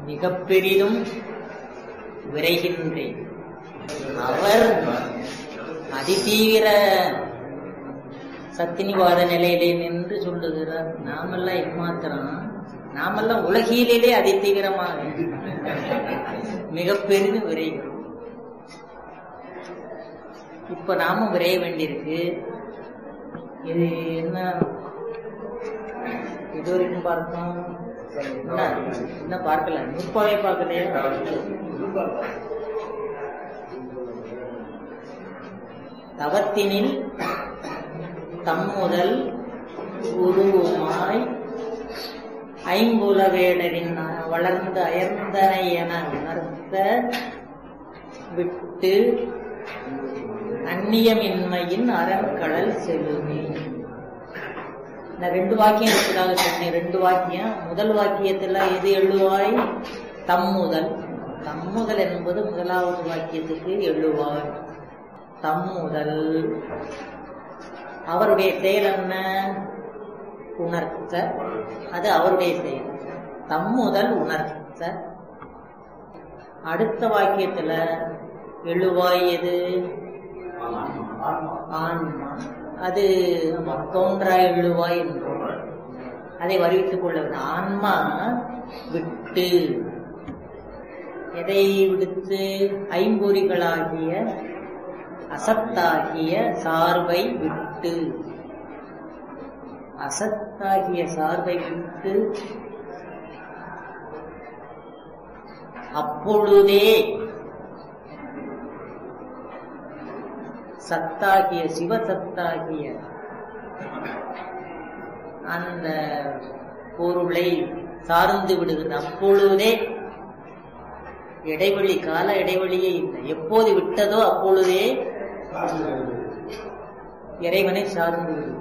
மிக பெரிதும் விரைகின்றேன் அவர் அதிதீவிர சத்தினிவாத நிலையிலே நின்று சொல்லுகிறார் நாமெல்லாம் எம்மாத்திரம் நாமெல்லாம் உலகியலிலே அதிதீவிரமாக மிக பெரிதும் விரைகிறோம் இப்ப நாமும் விரைய வேண்டியிருக்கு இது என்ன இது வரைக்கும் பார்த்தோம் என்ன இன்னும் பார்க்கல நுட்பாவே பார்க்கலையா தவத்தினில் தம்முதல் குருவுமாய் ஐம்புல வேடரின் வளர்ந்த அயர்ந்தனை என உணர்த்த விட்டு அந்நியமின்மையின் அறக்கடல் செல்லுமே இந்த ரெண்டு வாக்கியம் இருக்கிறாங்க சொன்னேன் ரெண்டு வாக்கியம் முதல் வாக்கியத்துல எது எழுவாய் தம்முதல் தம்முதல் என்பது முதலாவது வாக்கியத்துக்கு எழுவாய் தம்முதல் அவருடைய செயல் என்ன உணர்த்த அது அவருடைய செயல் தம்முதல் உணர்த்த அடுத்த வாக்கியத்துல எழுவாய் எது ஆன்மா அது தோன்றா எழுவாய் என்றோம் அதை வருவித்துக் கொள்ள வேண்டும். ஆன்மா விட்டு எதை விடுத்து ஐம்பொறிகளாகிய அசத்தாகிய சார்பை விட்டு அசத்தாகிய சார்பை விட்டு அப்பொழுதே சத்தாகிய சிவசத்தாகிய அந்த பொருளை சார்ந்து விடுகிறது அப்பொழுதே இடைவெளி கால இடைவெளியே இல்லை எப்போது விட்டதோ அப்பொழுதே இறைவனை சார்ந்து விடுகிறது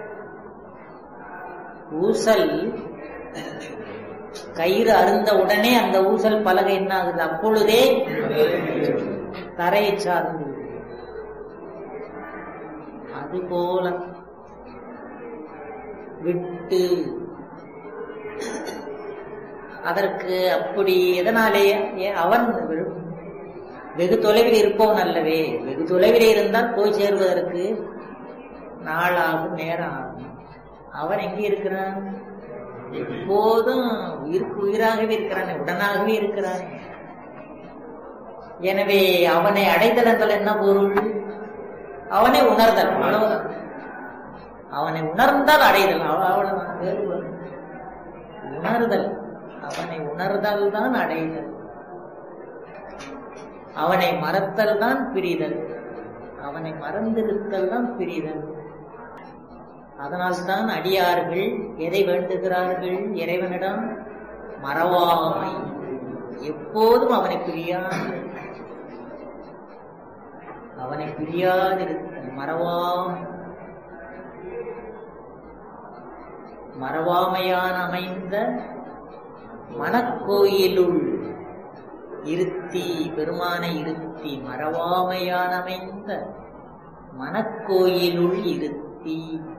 ஊசல் கயிறு அருந்த உடனே அந்த ஊசல் பலகை என்ன ஆகுது அப்பொழுதே தரையை சார்ந்து விடுகிறது. அதுபோல விட்டு அதற்கு அப்படி எதனாலே ஏன் அவன் வெகு தொலைவில் இருப்பவன் அல்லவே வெகு தொலைவில் இருந்தால் போய் சேர்வதற்கு நாளாகும் நேரம் ஆகும் அவன் எங்கே இருக்கிறான் எப்போதும் உயிருக்கு உயிராகவே இருக்கிறான் உடனாகவே இருக்கிறான் எனவே அவனை அடைதல் என்றால் என்ன பொருள் அவனை உணர்தல் அவ்வளவுதான் அவனை உணர்ந்தால் அடைதல் அவ- அவ்வளவுதான் வேறுபாடு. உணர்தல் அவனை உணர்தல் தான் அடைதல் அவனை மறத்தல் தான் பிரிதல் அவனை மறந்திருத்தல் தான் பிரிதல் அதனால்தான் அடியார்கள் எதை வேண்டுகிறார்கள் இறைவனிடம் மறவாமை எப்போதும் அவனை பிரியாது அவனை பிரியாதிருத்தல் மறவாமை மறவாமையான் அமைந்த மனக்கோயிலுள் இருத்தி பெருமானை இருத்தி மறவாமையான் அமைந்த மனக்கோயிலுள் இருத்தி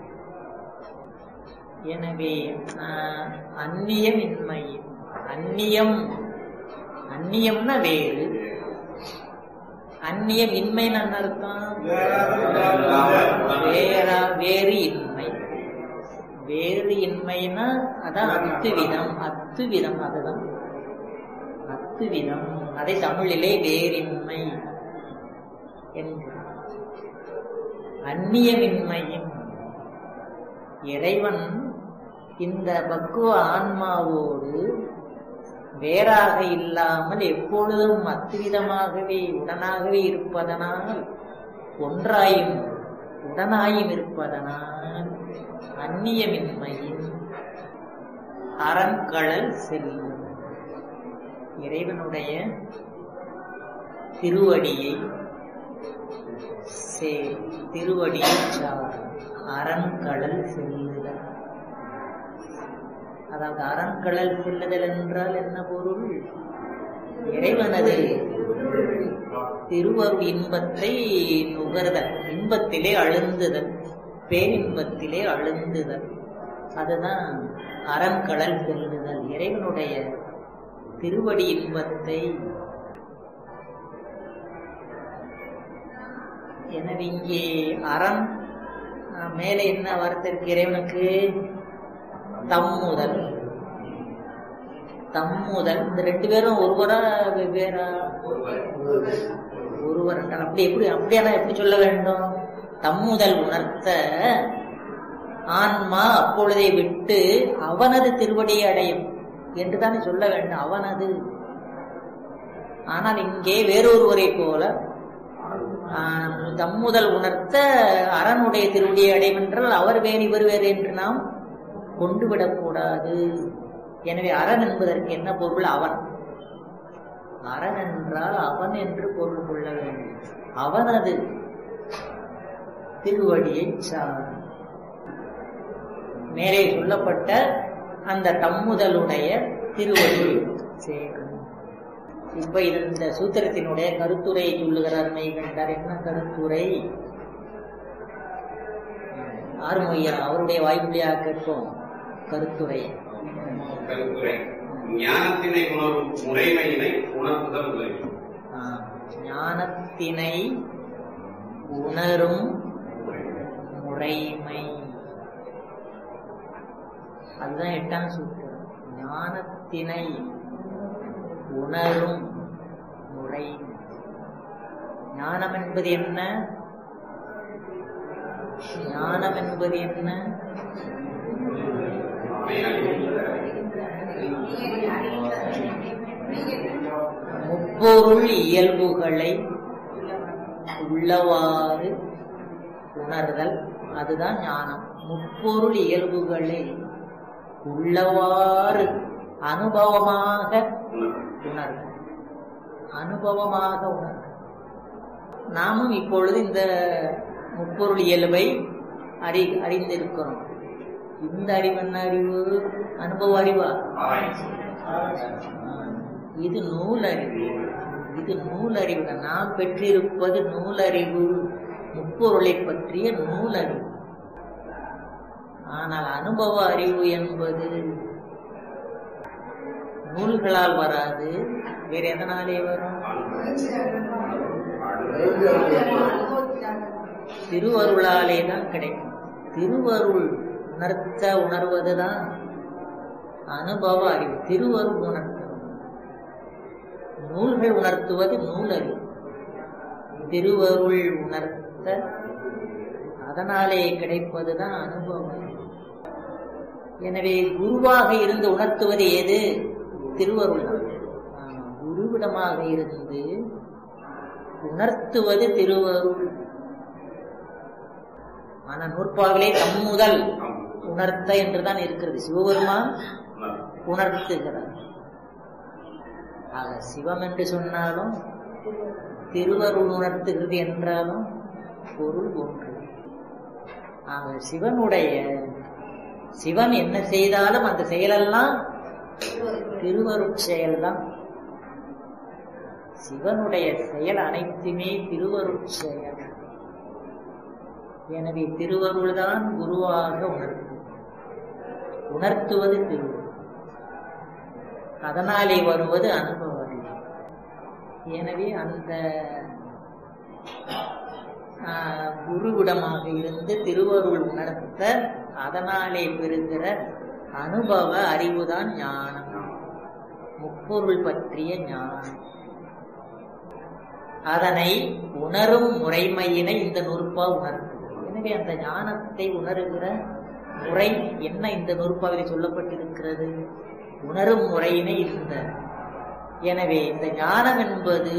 எனவே ஆஹ், அந்நியமின்மை அந்நியம் அந்நியம்னா வேறு அந்நியம் இன்மைன்னு என்ன அர்த்தம் வேறா வேறு இன்மை வேறு இன்மைனா அதான் அத்துவிதம் அத்துவிதம் அதுதான் அத்துவிதம் அதை தமிழிலே வேறின்மை என்கிறார் அந்நியமின்மையின் இறைவன் இந்த பக்குவ ஆன்மாவோடு வேறாக இல்லாமல் எப்பொழுதும் அத்துவிதமாகவே உடனாகவே இருப்பதனால் ஒன்றாயும் உடனாயும் இருப்பதனால் அந்நியமின்மையின் அரண்கழல் செல்லும் இறைவனுடைய திருவடியை சே திருவடியை சார் அரண்கடல் செல்லுதல் அதாவது அரண்கடல் செல்லுதல் என்றால் என்ன பொருள் இறைவனது திருவருள் இன்பத்தை நுகர்தல் இன்பத்திலே அழுந்துதல் பேரின்பத்திலே அழுந்துதல் அதுதான் அரண்கடல் செல்லுதல் இறைவனுடைய திருவடி இன்பத்தை எனவே இங்கே அறம் ஆஹ், மேலே என்ன வார்த்தை இருக்கு இறைவனுக்கு தம்முதல் தம்முதல் இந்த ரெண்டு பேரும் ஒருவரா வெவ்வேறா ஒருவர் என்றால் அப்படி எப்படி அப்படியானா எப்படி சொல்ல வேண்டும் தம்முதல் உணர்த்த ஆன்மா அப்பொழுதை விட்டு அவனது திருவடியை அடையும் என்றுதானே சொல்ல வேண்டும் அவனது ஆனால் இங்கே வேறொருவரை போல ஆஹ், தம்முதல் உணர்த்த அரணுடைய திருவடியை அடையும் என்றால் அவர் வேறு இவர் வேறு என்று நாம் கொண்டு விடக்கூடாது எனவே அரண் என்பதற்கு என்ன பொருள் அவன் அரண் என்றால் அவன் என்று பொருள் கொள்ள வேண்டும் அவனது திருவடியை சார் மேலே சொல்லப்பட்ட அந்த தம்முதலுடைய திருவடியை சேரும் இப்ப இது இந்த சூத்திரத்தினுடைய கருத்துரையை சொல்லுகிறார் மெய்கண்டார் என்ன கருத்துரை ஆறுமையா அவருடைய வாய்மொழியாக கேட்போம் கருத்துரை கருத்துரை ஞானத்தினை உணரும் முறைமையினை உணர்த்துதல் உதவி ஆ, ஞானத்தினை உணரும் முறைமை அதுதான் எட்டாம் சூத்திரம் ஞானத்தினை உணரும் முறை ஞானம் என்பது என்ன ஞானம் என்பது என்ன முப்பொருள் இயல்புகளை உள்ளவாறு உணர்தல் அதுதான் ஞானம் முப்பொருள் இயல்புகளை உள்ளவாறு அனுபவமாக உணர்தல் அனுபவமாக உணர்தல் நாமும் இப்பொழுது இந்த முப்பொருள் இயல்பை அறி அறிந்திருக்கிறோம் இந்த அறிவு என்ன அறிவு அனுபவ அறிவா இது நூலறிவு இது நூலறிவு நாம் பெற்றிருப்பது நூலறிவு முப்பொருளை பற்றிய நூலறிவு ஆனால் அனுபவ அறிவு என்பது நூல்களால் வராது வேற எதனாலே வரும் திருவருளாலே தான் கிடைக்கும் திருவருள் உணர்த்த உணர்வதுதான் அனுபவ அறிவு திருவருள் உணர்த்த நூல்கள் உணர்த்துவது நூலறிவு திருவருள் உணர்த்த அதனாலே கிடைப்பதுதான் அனுபவம் எனவே குருவாக இருந்து உணர்த்துவது எது திருவருள் தான். ஆமா, குருவிடமாக இருந்து உணர்த்துவது திருவருள் ஆனா நூற்பாவிலே தம்முதல் உணர்த்த என்றுதான் இருக்கிறது சிவபெருமான் உணர்த்துகிறார் ஆக சிவம் என்று சொன்னாலும் திருவருள் உணர்த்துகிறது என்றாலும் பொருள் ஒன்று ஆக சிவனுடைய சிவன் என்ன செய்தாலும் அந்த செயலெல்லாம் திருவருட் செயல்தான் சிவனுடைய செயல் அனைத்துமே திருவருட் செயல் எனவே திருவருள் தான் குருவாக உணர்த்தும் உணர்த்துவது திருவருள் அதனாலே வருவது அனுபவ அறிவு. எனவே அந்த ஆஹ், குருவிடமாக இருந்து திருவருள் உணர்த்த அதனாலே பெறுகிற அனுபவ அறிவுதான் ஞானம் முப்பொருள் பற்றிய ஞானம் அதனை உணரும் முறைமையினை இந்த நூற்பா உணர்த்தும் எனவே அந்த ஞானத்தை உணருகிற முறை என்ன இந்த நூற்பாவிலே சொல்லப்பட்டிருக்கிறது உணரும் முறையினை இந்த எனவே இந்த ஞானம் என்பது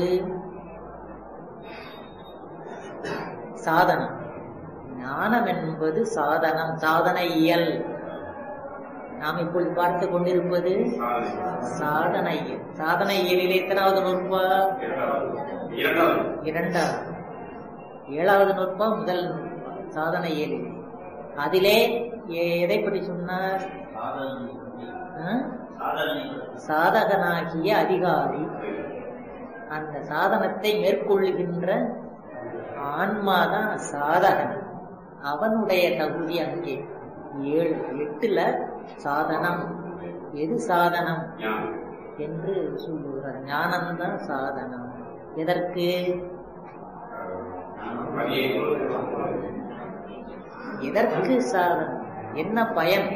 சாதனம் ஞானம் என்பது சாதனம் சாதன இயல் நாம் இப்பொழுது பார்த்து கொண்டிருப்பது சாதன இயல் சாதன இயலில் எத்தனாவது நூற்பா இரண்டாவது இரண்டாவது ஏழாவது நுட்பா முதல் நுட்பா சாதன இயலில் அதிலே எ- எதை பற்றி சொன்னார் ஆ? சாதகனாகிய அதிகாரி அந்த சாதனத்தை மேற்கொள்ளுகின்ற ஆன்மாதான் சாதகன் அவனுடைய தகுதி அங்கே ஏழு எட்டுல சாதனம் எது சாதனம் ஞானம் என்று சொல்லுகிறார் ஞானம்தான் சாதனம் எதற்கு பதியை எதற்கு சாதனம் என்ன பயன்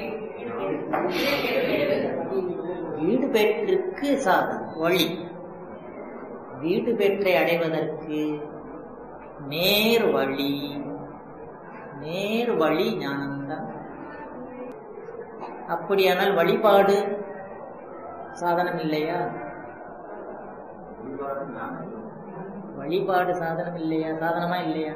வீடு பெற்றிற்கு சாதனம் வழி வீடு பெற்றை அடைவதற்கு நேர் வழி நேர் வழி ஞானம்தான் அப்படியானால் வழிபாடு சாதனம் இல்லையா வழிபாடு சாதனம் இல்லையா சாதனமா இல்லையா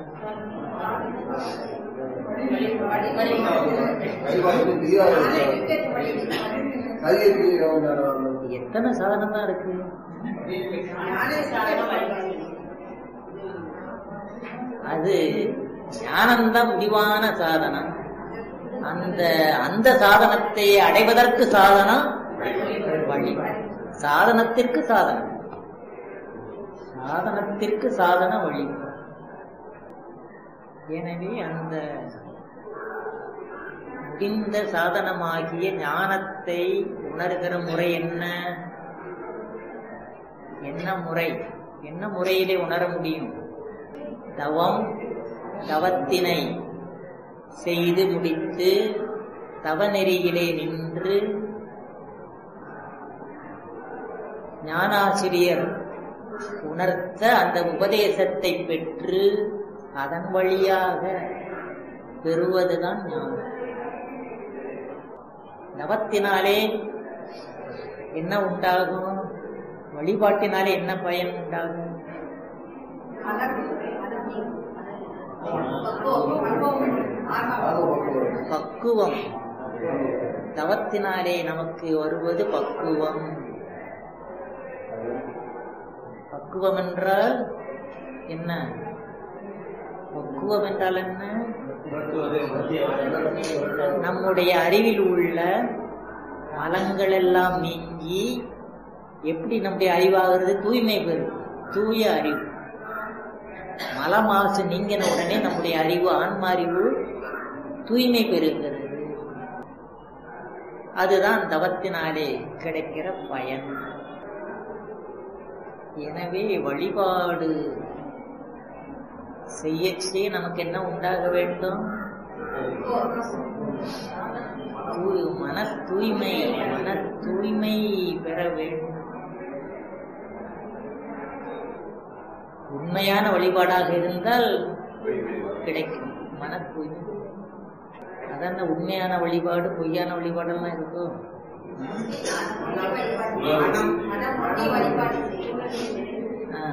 எத்தனை சாதனம் தான் இருக்கு அது ஞானம்தான் முடிவான சாதனம் அந்த அந்த சாதனத்தை அடைவதற்கு சாதனம் வழி சாதனத்திற்கு சாதனம் சாதனத்திற்கு சாதன வழி எனவே அந்த முடிந்த சாதனமாகிய ஞானத்தை உணர்கிற முறை என்ன என்ன முறை என்ன முறையிலே உணர முடியும் தவம் தவத்தினை செய்து முடித்து தவநெறியிலே நின்று ஞானாசிரியர் உணர்த்த அந்த உபதேசத்தை பெற்று அதன் வழியாக பெறுவதுதான் ஞானம் தவத்தினாலே என்ன உண்டாகும் வழிபாட்டினாலே என்ன பயன் உண்டாகும் பக்குவம் தவத்தினாலே நமக்கு வருவது பக்குவம் பக்குவம் என்றால் என்ன பக்குவம் என்றால் என்ன நம்முடைய அறிவில் உள்ள மலங்கள் எல்லாம் நீங்கி எப்படி நம்முடைய அறிவாகிறது தூய்மை பெறும் தூய அறிவு மலமாசு நீங்கின உடனே நம்முடைய அறிவு ஆன்ம அறிவு தூய்மை பெறுகிறது அதுதான் தவத்தினாலே கிடைக்கிற பயன் எனவே வழிபாடு செய்யச்சே நமக்கு என்ன உண்டாக வேண்டும் தூய் மன தூய்மை மன தூய்மை பெற வேண்டும் உண்மையான வழிபாடாக இருந்தால் கிடைக்கும் மன தூய்மை அதான் உண்மையான வழிபாடு பொய்யான வழிபாடெல்லாம் இருக்கும் ஆ.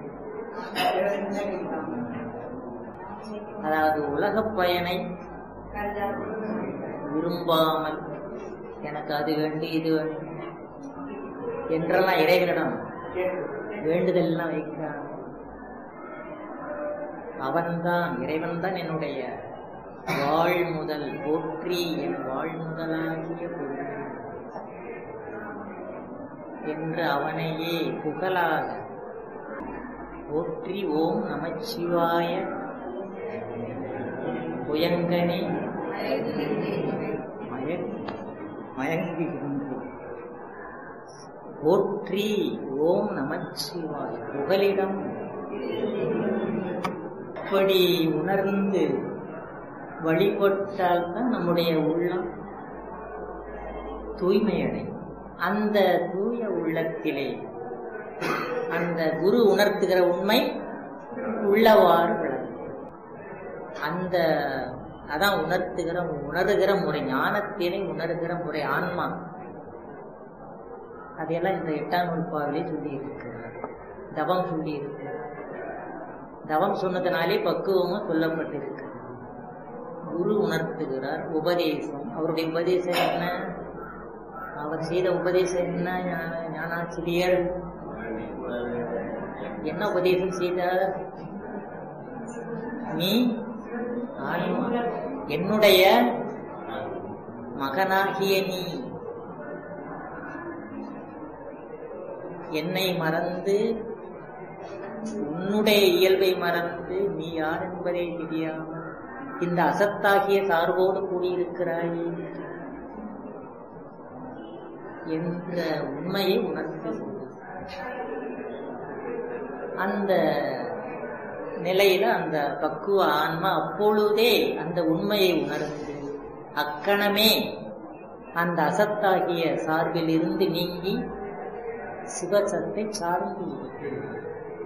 அதாவது உலகப் பயனை விரும்பாமல் எனக்கு அது வேண்டு இது வேண்டும் என்றெல்லாம் இறைவனிடம் வேண்டுதல்லாம் வைக்கிறான் அவன்தான் இறைவன்தான் என்னுடைய வாழ் முதல் போற்றி என் வாழ் முதலாகிய பொருள் என்று அவனையே புகழாக போற்றி ஓம் நமச்சிவாய புயங்கனே மயங் மயங்குகின்றோம் போற்றி ஓம் நமச்சிவாய புகலிடம் அப்படி உணர்ந்து வழிபட்டால்தான் நம்முடைய உள்ளம் தூய்மையடையும் அந்த தூய உள்ளத்திலே அந்த குரு உணர்த்துகிற உண்மை உள்ளவாறு விளங்கும் அந்த அதான் உணர்த்துகிற உணர்கிற முறை ஞானத்தினை உணர்கிற முறை ஆன்மா அதையெல்லாம் இந்த எட்டாம் நூற்பாவிலே சொல்லி இருக்கிறார் தவம் சொல்லி இருக்கிறார் தவம் சொன்னதுனாலே பக்குவமும் சொல்லப்பட்டிருக்கு குரு உணர்த்துகிறார் உபதேசம் அவருடைய உபதேசம் என்ன அவர் செய்த உபதேசம் என்ன ஞான- ஞானாசிரியர் என்ன உபதேசம் செய்தார் நீ ஆன்மா என்னுடைய மகனாகிய நீ என்னை மறந்து உன்னுடைய இயல்பை மறந்து நீ யார் என்பதை தெரியாமல் இந்த அசத்தாகிய சார்போடு கூடியிருக்கிறாயே என்ற உண்மையை உணர்த்துகிறது அந்த நிலையில அந்த பக்குவ ஆன்மா அப்பொழுதே அந்த உண்மையை உணர்ந்து அக்கணமே அந்த அசத்தாகிய சார்பில் இருந்து நீங்கி சிவசத்தை சார்ந்து விடுகிறது.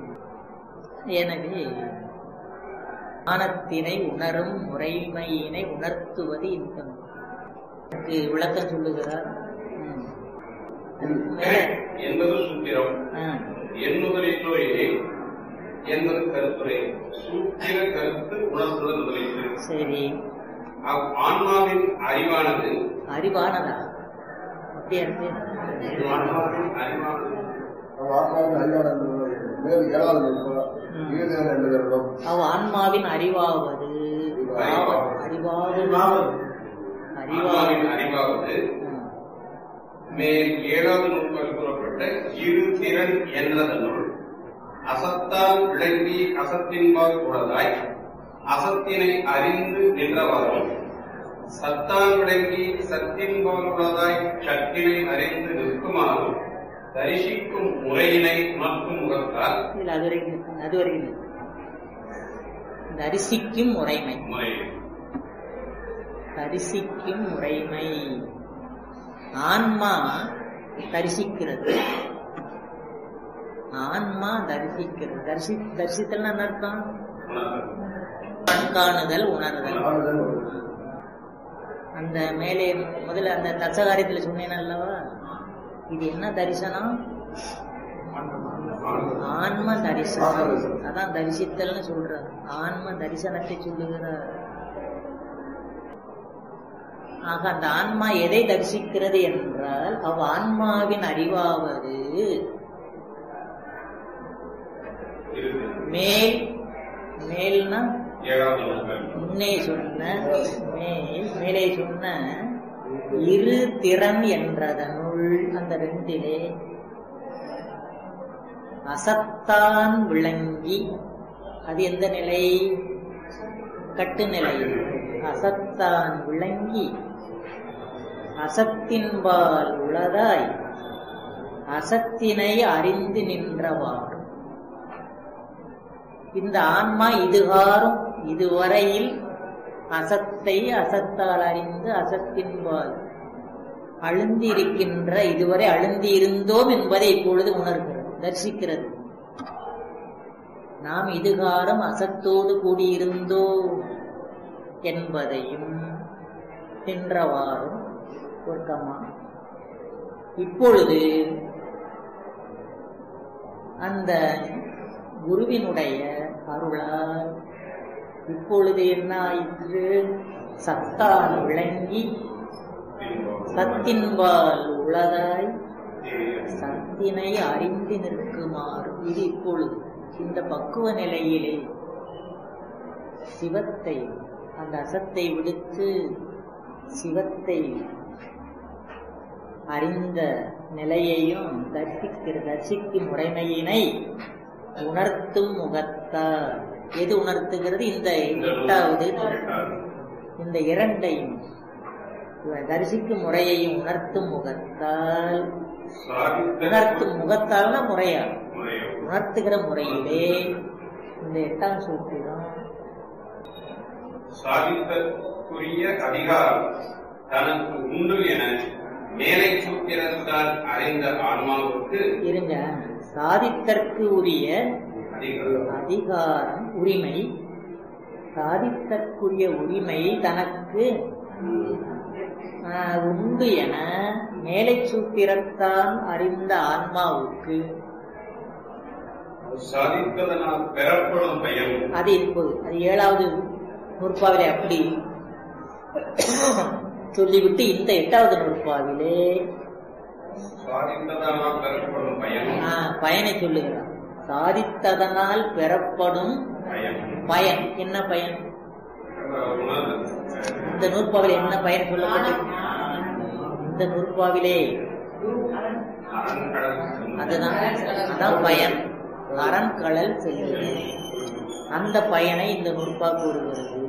எனவே ஞானத்தினை உணரும் முறைமையினை உணர்த்துவது இந்த நூல். இதுக்கு விளக்கம் சொல்லுகிறார் ம். அதுக்கு மேல, என்பது சூத்திரம் ஆ, எண்ணுதலித்துறையே என்பது கருத்துரை சூத்திர கருத்து உணர்த்துதல் முதலியது சரி அவ் ஆன்மாவின் அறிவானது அறிவானதா அப்படியா இருக்கு ஆன்மாவின் அறிவானது அவ் ஆன்மாவின் அறிவாவது ஆவ- அறிவாவது அறிவாவது ஆன்மாவின் அறிவாவது ம். மேல் ஏழாவது நூற்பால் கூறப்பட்ட இரு திறன் என்றதனுள் அசத்தால் விளங்கி அசத்தின்பால் கூடதாய் அசத்தினை அறிந்து நின்றவாறும் சத்தால் விளங்கி சத்தின்பால் கூடதாய் சத்தினை அறிந்து நிற்குமாறும் தரிசிக்கும் முறையினை உணர்த்தும் முகத்தால் இல்ல அது வரைக்கும் இருக்கு. அது வரைக்கும் இருக்கு. இந்த அரிசிக்கும் முறைமை முறை தரிசிக்கும் முறைமை ஆன்மா தரிசிக்கிறது ஆன்மா தரிசிக்கிறது தரிசி தரிசித்தல் என்ன அர்த்தம் உணர்தல். கண்காணுதல் உணர்தல் அந்த மேலே முதல்ல அந்த தசகாரியத்துல சொன்னேன் அல்லவா இது என்ன தரிசனம் ஆன்ம தரிசனம் அதான் தரிசித்தல்னு சொல்றார் ஆன்ம தரிசனத்தை சொல்லுகிறார் ஆக அந்த ஆன்மா எதை தரிசிக்கிறது என்றால் அவ் ஆன்மாவின் அறிவாவது இருக்கு. மேல் மேல்னா ஏழாவது நூற்பால் முன்னே சொன்ன மேல் மேலே சொன்ன இரு திறம் என்றதனுள் அந்த ரெண்டிலே அசத்தான் விளங்கி அது எந்த நிலை கட்டுநிலை அசத்தான் விளங்கி அசத்தின்பால் உளதாய் அசத்தினை அறிந்து நின்றவாறு இந்த ஆன்மா இதுகாரும் இதுவரையில் அசத்தை அசத்தால் அறிந்து அசத்தின்பால் அழுந்திருக்கின்ற இதுவரை அழுந்தி இருந்தோம் என்பதை இப்பொழுது உணர்கிறது தரிசிக்கிறது நாம் இதுகாரம் அசத்தோடு கூடியிருந்தோம் என்பதையும் நின்றவாறும் ஒர்க்கமா இப்பொழுது அந்த குருவினுடைய அருளால் இப்பொழுது என்ன ஆயிற்று சத்தான் விளங்கி சத்தின்பால் உளதாய் சத்தினை அறிந்து நிற்குமாறு இது இப்பொழுது இந்த பக்குவ நிலையிலே சிவத்தை அந்த அசத்தை விடுத்து சிவத்தை அறிந்த நிலையையும் தரிசிக்கிற தரிசிக்கும் முறைமையினை உணர்த்தும் முகத்தால் எது உணர்த்துகிறது இந்த எட்டாவது இந்த இரண்டையும் இவன் தரிசிக்கும் முறையையும் உணர்த்தும் முகத்தால் உணர்த்தும் முகத்தால்னா முறையா உணர்த்துகிற முறையிலே இந்த எட்டாம் சூத்திரம் சாதித்தற்குரிய அதிகாரம் தனக்கு உண்டு என மேலை சூத்திரத்தால் அறிந்த ஆன்மாவுக்கு இருங்க சாதித்தற்கு உரிய அதிகாரம் அதிகாரம் உரிமை சாதித்தற்குரிய உரிமை தனக்கு ஆஹ், உண்டு என மேலை சூத்திரத்தான் அறிந்த ஆன்மாவுக்கு சாதித்ததனால் பெறப்படும் பயன் அது இப்போது அது ஏழாவது நூற்பாவிலே அப்படி சொல்லிவிட்டு இந்த எட்டாவது நூற்பாவிலே சாதித்ததனால் பெறப்படும் பயன் ஆஹ், பயனை சொல்லுகிறார் சாதித்ததனால் பெறப்படும் பயன் பயன் என்ன பயன் உணர்தல் இந்த நூற்பாவிலே என்ன பயன் சொல்லப்பட்டது இந்த நூற்பாவிலே அரண்கடல் அதுதான் அதான் பயன் அரண்கடல் செல்வது அந்த பயனை இந்த நூற்பா கூறுகிறது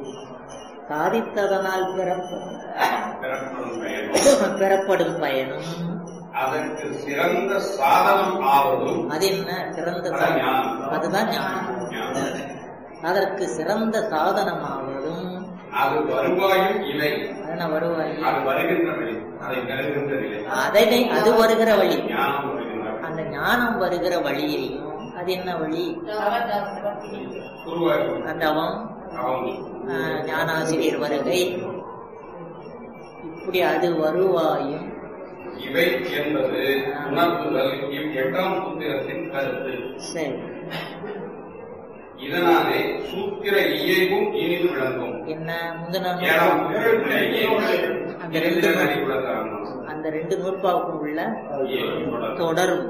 சாதித்ததனால் பெறப்படும் பெறப்படும் பயன் பெறப்படும் பயனும் அதற்கு சிறந்த சாதனம் ஆவதும் அது என்ன சிறந்த அதான் சாதனம் ஞானம். அதுதான் ஞானம் ஞானம். அதற்கு சிறந்த சாதனமாவதும் அது வருவாயும் இலை அதன வருவாய் அது வருகின்ற வழி அதை பெறுகின்ற நிலை அதனை அது வருகிற வழி ஞானம் வருகின்ற வழி. அந்த ஞானம் வருகிற வழியையும் அது என்ன வழி உருவாகி தவம் அவன் ஆஹ், ஞானாசிரியர் வருகை இப்படி அது வருவாயும் இவை என்பது உணர்த்துதல் இவ் எட்டாம் சூத்திரத்தின் கருத்து சரி இதனாலே சூத்திர இயைவும் இனிது விளங்கும் என்ன முந்தின ஏழாம் நூற்பா- சூத்திரத்திலே இயைவு அந்த ரெண்டு இனிது நடி விளங்காகும். அந்த ரெண்டு நூற்பாவுக்கும் உள்ள இயைவு தொடரும். தொடரும்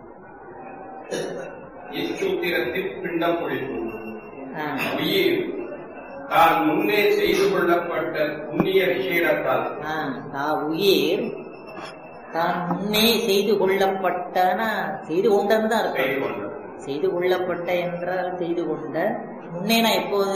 இச்சூத்திரத்தில் பிண்டம் பொழிக்கும் ஆஹ், உயிர் தான் முன்னே செய்து கொள்ளப்பட்ட புண்ணிய விஷயத்தால் ஆஹ், தா உயிர் தான் முன்னே செய்து கொள்ளப்பட்டன செய்து கொண்டன்னு தான் செய்து அர்த்தம் கொண்டது செய்து கொள்ளப்பட்ட என்றால் செய்து கொண்ட முன்னேனா எப்போது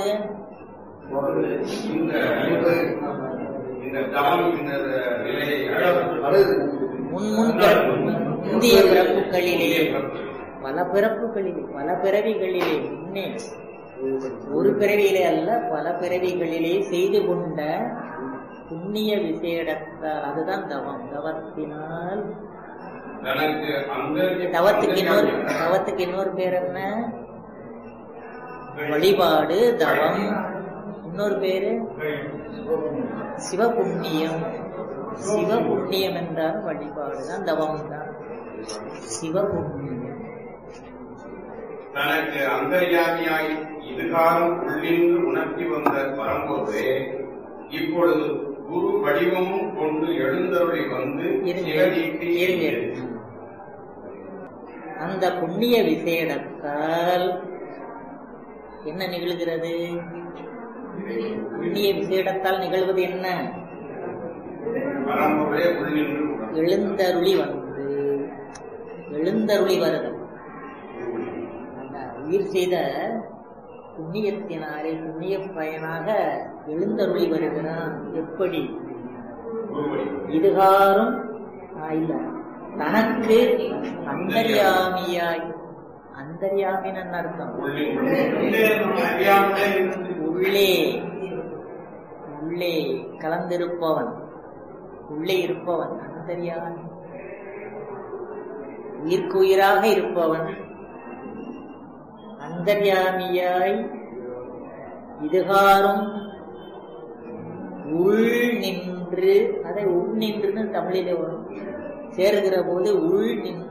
இந்த இந்த தவம் இந்த நிலையை முன் முன் பிறப்பு முந்தைய பிறப்புகளிலே புண்ணிய பிறப்பு. பல பிறப்புகளிலே பல பிறவிகளிலே முன்னே ஒரு பிறவியிலே அல்ல பல பிறவிகளிலே செய்து கொண்ட புண்ணிய விசேடத்தால் அதுதான் தவம் தவத்தினால் தனக்கு அந்த தவத்துக்கு இன்னொரு தவத்துக்கு இன்னொரு பேர் என்ன வழிபாடு தவம் இன்னொரு பேரு சிவபுண்ணியம் சிவபுண்ணியம் என்றால் வழிபாடு தான் தவம் தான் சிவபுண்ணியம் தனக்கு அந்தர்யாமியாய் இதுகாலம் உள்ளின்று உணர்த்தி வந்த பரம்போதே இப்பொழுது குரு வடிவமும் கொண்டு எழுந்தருளி வந்து இருங்க சிவநீட்டி இருங்க அந்த புண்ணிய விசேடத்தால் என்ன நிகழ்கிறது புண்ணிய விசேடத்தால் நிகழ்வது என்ன பரம்போதே உள்ளின்று உணர்த்தி எழுந்தருளி வந்து எழுந்தருளி வருது அந்த உயிர் செய்த புண்ணியத்தினாலே புண்ணிய பயனாக எழுந்தருளி வருகிறான் எப்படி குரு வடிவம். இதுகாரும் ஆ, இல்ல தனக்கு அந்தர்யாமியாய் அந்தர்யாமின்னு அர்த்தம் உள்ளின்று அறியாமலே இருந்து உள்ளே உள்ளே கலந்திருப்பவன் உள்ளே இருப்பவன் அந்தர்யாமி உயிர்க்குயிராக இருப்பவன் அந்தர்யாமியாய் இதுகாரும் உள் நின்று அதை உள் நின்றுன்னு தமிழிலே வரும் சேருகிற போது உள் நின்று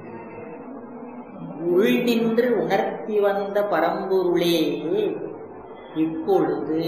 உள் நின்று உணர்த்தி வந்த பரம்பொருளே இப்பொழுது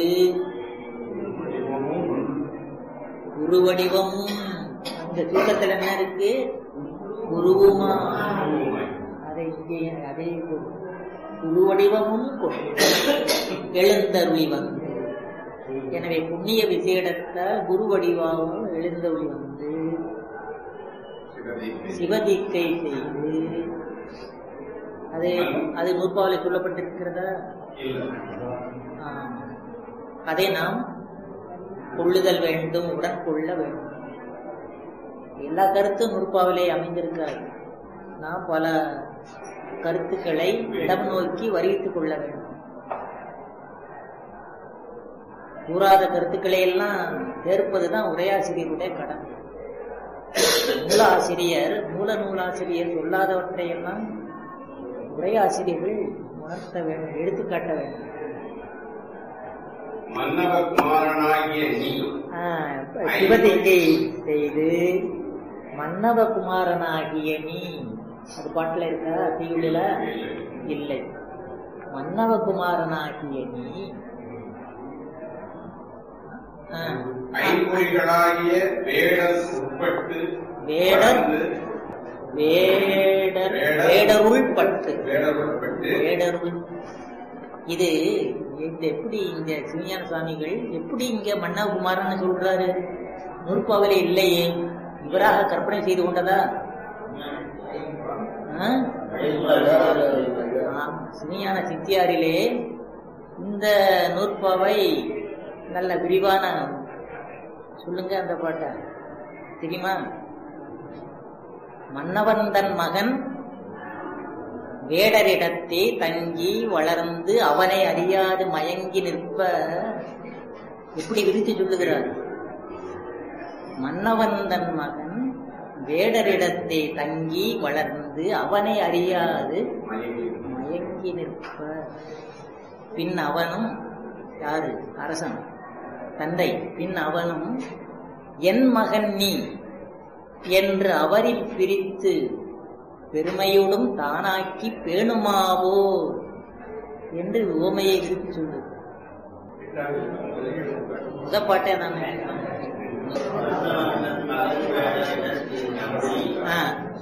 குருவடிவமும் அந்த சூக்கத்துல என்ன இருக்கு குருவுமா அதை இங்கே அதே போல் குருவடிவமும் கொண்டு எழுந்தருளி வந்து எனவே புண்ணிய விசேடத்தால் குரு வடிவாகவும் எழுந்தருளி வந்து சிவதீட்சை. சிவதீக்கை செய்து அது அது நூற்பாவில் சொல்லப்பட்டிருக்கிறதா இல்லை. ஆம். அதை நாம் கொள்ளுதல் வேண்டும் உடன் கொள்ள வேண்டும் எல்லா கருத்தும் நூற்பாவிலே அமைந்திருக்காது நாம் பல கருத்துக்களை இடம் நோக்கி வரித்துக் கொள்ள வேண்டும் கூறாத கருத்துக்களை எல்லாம் சேர்ப்பதுதான் உரையாசிரியருடைய கடமை நூலாசிரியர் மூல நூலாசிரியர் சொல்லாதவற்றை எல்லாம் உரையாசிரியர்கள் உணர்த்த வேண்டும் எடுத்துக்காட்ட வேண்டும் மன்னவ குமாரனாகிய நீ ஆஹ், சிவதிங்கை செய்து மன்னவ குமாரனாகிய நீ அது பாட்டுல இருக்கா தீவுல இல்லை மன்னவ குமாரனாகிய நீ ஆஹ், ஐமொழிகளாகிய வேடர் உட்பட்டு வேடர் வளர்ந்து, வேடர் வேடருள் பட்டு வேடர் உட்பட்டு வேடருள் இது இந்த எப்படி இந்த சிவஞான சுவாமிகள் எப்படி இங்க மன்னகுமாரன்னு சொல்றாரு நூற்பாவிலே இல்லையே இவராக கற்பனை செய்து கொண்டதா ஆ? ஆம், சிவஞான சித்தியாரிலே இந்த நூற்பாவை நல்ல விரிவான சொல்லுங்க அந்த பாட்டை தெரியுமா மன்னவந்தன் மகன் வேடரிடத்தே தங்கி வளர்ந்து அவனை அறியாது மயங்கி நிற்ப எப்படி விரித்து சொல்லுகிறார் மன்னவந்தன் மகன் வேடரிடத்தே தங்கி வளர்ந்து அவனை அறியாது மயங்கி நிற்ப பின் அவனும் யாரு அரசன் தந்தை பின் அவனும் என் மகன் நீ என்று அவரில் பிரித்து பெருமையோடும் தானாக்கி பேணுமாவோ என்று உவமையை விரித்து சொல்லு முதப்பாட்டே தானே ஆ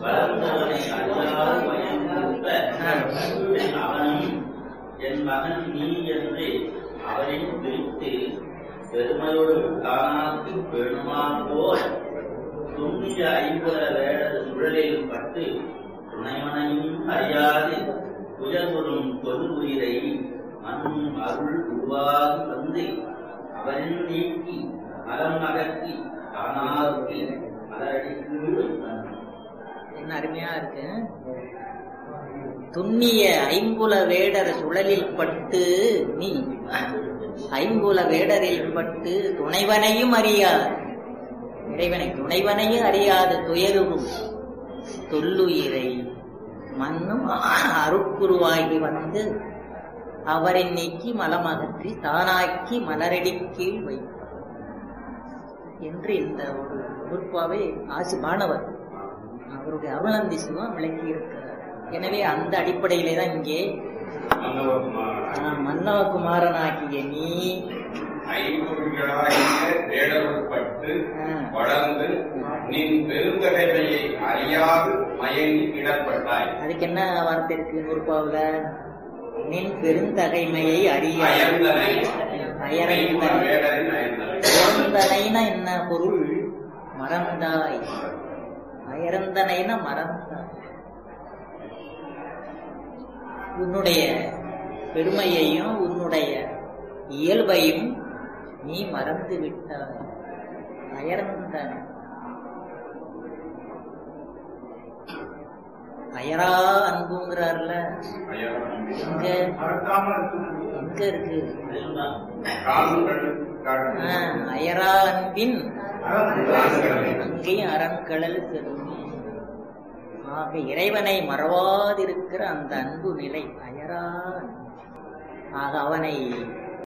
என் மகன் நீ என்று அவரின் பிரித்து பெருமையோடு தானாக்கு பெருமா போல் துண்ணிய ஐம்புல வேடது சுழலில் பட்டு துணைவனையும் அறியாது துயர்புறும் பொது உயிரை மண்ணும் அருள் உருவாகி வந்து அவரின் நீக்கி மலம் அகற்றி தானாக்கி மலரடிக்கு வைத்தான். என்ன அருமையா இருக்கு துண்ணிய ஐம்புல வேடர் சுழலில் பட்டு நீ ஐம்புல வேடரில் பட்டு துணைவனையும் அறியாது இறைவனை துணைவனையும் அறியாது துயருறும் தொல்லுயிரை மண்ணும் அருட்குருவாகி வந்து அவரை நீக்கி மலமகற்றி தானாக்கி மலரடி கீழ் வைப்பார் என்று இந்த ஒரு நூற்பாவை ஆசி மாணவர் அவருடைய அருளந்தி சிவம் விளக்கி இருக்கிறார் எனவே அந்த அடிப்படையிலே தான் இங்கே ஆஹ், மன்னவகுமாரனாகிய நீ ஐம்பொறிகளாகிய வேடருட்பட்டு ஆஹ், வளர்ந்து நின் பெருந்தகைமையை அறியாது மயங்கி இடப்பட்டாய் அதுக்கு என்ன வார்த்தை இருக்கு நூற்பாவுல நின் பெருந்தகைமையை அறிய அயர்ந்தனை அயர்ந்தனை. ஐம்புல வேடரின் அயர்ந்தனை அயர்ந்தனைனா என்ன பொருள் மறந்தாய் அயர்ந்தனைனா மறந்தாய் உன்னுடைய பெருமையையும் உன்னுடைய இயல்பையும் நீ மறந்து விட்டாய் அயர்ந்தனை அயரா அன்புங்கிறார்ல எங்க எங்க இருக்கு கால்கள் காட்டு. ஆஹ், அயரா அன்பின் அங்கேயும் அரண்கடல் பெருமை ஆக இறைவனை மறவாதிருக்கிற அந்த அன்பு நிலை அயரா அன்பு. ஆக அவனை